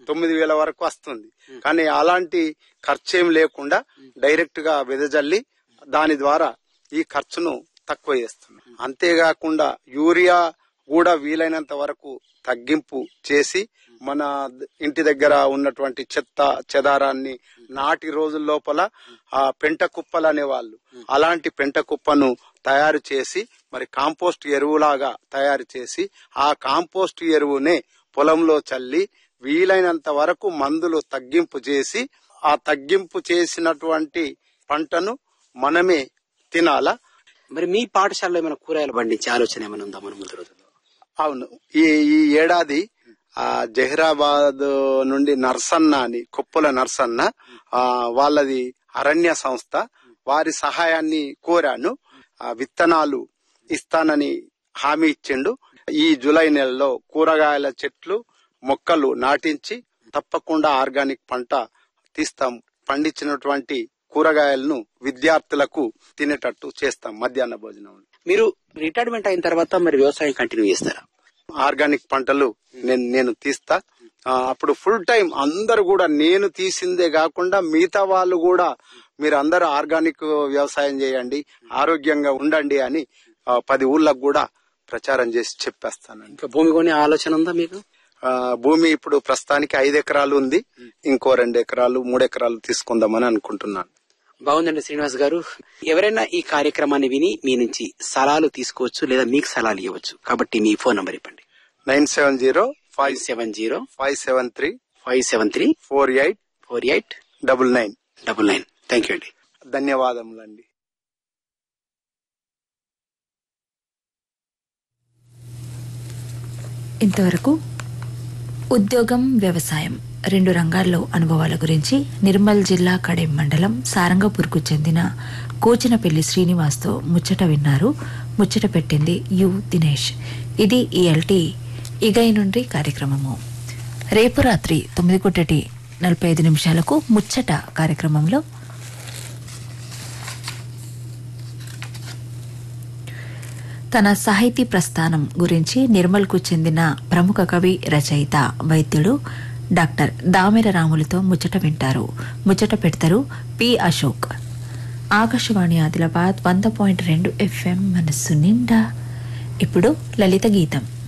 తొమ్మిది వేల వరకు వస్తుంది కానీ అలాంటి ఖర్చు ఏం లేకుండా డైరెక్ట్ గా వెదజల్లి దాని ద్వారా ఈ ఖర్చును తక్కువ చేస్తున్నాం అంతేకాకుండా యూరియా కూడా వీలైనంత వరకు తగ్గింపు చేసి మన ద- ఇంటి దగ్గర ఉన్నటువంటి చెత్త చెదారాన్ని నాటి రోజుల లోపల ఆ పెంట కుప్పలు అనేవాళ్ళు అలాంటి పెంట కుప్పను తయారు చేసి మరి కాంపోస్ట్ ఎరువులాగా తయారు చేసి ఆ కాంపోస్ట్ ఎరువునే పొలంలో చల్లి వీలైనంత వరకు మందులు తగ్గింపు చేసి ఆ తగ్గింపు చేసినటువంటి పంటను మనమే తినాలా మరి మీ పాఠశాలలో ఏమైనా కూరగాయలు పండించే ఆలోచన ఏమైనా ఉందా మన ముందు రోజుల్లో అవును ఈ ఈ ఏడాది ఆ జహీరాబాద్ నుండి నర్సన్న అని కొప్పుల నర్సన్న ఆ వాళ్ళది అరణ్య సంస్థ వారి సహాయాన్ని కోరాను ఆ విత్తనాలు ఇస్తానని హామీ ఇచ్చిండు ఈ జూలై నెలలో కూరగాయల చెట్లు మొక్కలు నాటించి తప్పకుండా ఆర్గానిక్ పంట తీస్తాం పండించినటువంటి కూరగాయలను విద్యార్థులకు తినేటట్టు చేస్తాం మధ్యాహ్న భోజనం మీరు రిటైర్మెంట్ అయిన తర్వాత మరి వ్యవసాయం కంటిన్యూ చేస్తారా ఆర్గానిక్ పంటలు నేను నేను తీస్తా ఆ, అప్పుడు ఫుల్ టైం అందరు కూడా నేను తీసిందే కాకుండా మిగతా వాళ్ళు కూడా మీరు అందరూ ఆర్గానిక్ వ్యవసాయం చేయండి ఆరోగ్యంగా ఉండండి అని ఆ, పది ఊళ్ళకు కూడా ప్రచారం చేసి చెప్పేస్తానండి ఇంకా భూమి కొనే ఆలోచన ఉందా మీకు ఆ, భూమి ఇప్పుడు ప్రస్తుతానికి ఐదు ఎకరాలు ఉంది ఇంకో రెండు ఎకరాలు మూడు ఎకరాలు తీసుకుందామని అనుకుంటున్నాను బాగుందండి శ్రీనివాస్ గారు ఎవరైనా ఈ కార్యక్రమాన్ని విని మీ నుంచి సలహాలు తీసుకోవచ్చు లేదా మీకు సలహాలు ఇవ్వచ్చు కాబట్టి మీ ఫోన్ నంబర్ ఇవ్వండి nine seven zero five five seven zero five seven three five seven three four eight four eight double nine double nine thank you అండి ధన్యవాదములండి ఇంతవరకు ఉద్యోగం వ్యవసాయం రెండు రంగాల్లో అనుభవాల గురించి నిర్మల్ జిల్లా కడెం మండలం సారంగపూర్కు చెందిన కోచినపల్లి శ్రీనివాస్తో ముచ్చట విన్నారు ముచ్చట పెట్టింది యు దినేష్ ఇది ఈఎల్టీ ఇగై నుండి కార్యక్రమము రేపు రాత్రి తొమ్మిది కొట్టటి నలభై ఐదు నిమిషాలకు ముచ్చట కార్యక్రమంలో తన సాహితీ ప్రస్థానం గురించి నిర్మల్కు చెందిన ప్రముఖ కవి రచయిత వైద్యుడు డాక్టర్ దామెర రాములతో ముచ్చట వింటారు ముచ్చట పెడతారు పి అశోక్ ఆకాశవాణి ఆదిలాబాద్ వంద పాయింట్ రెండు ఎఫ్ఎం మనస్సు నిండా ఇప్పుడు లలిత గీతం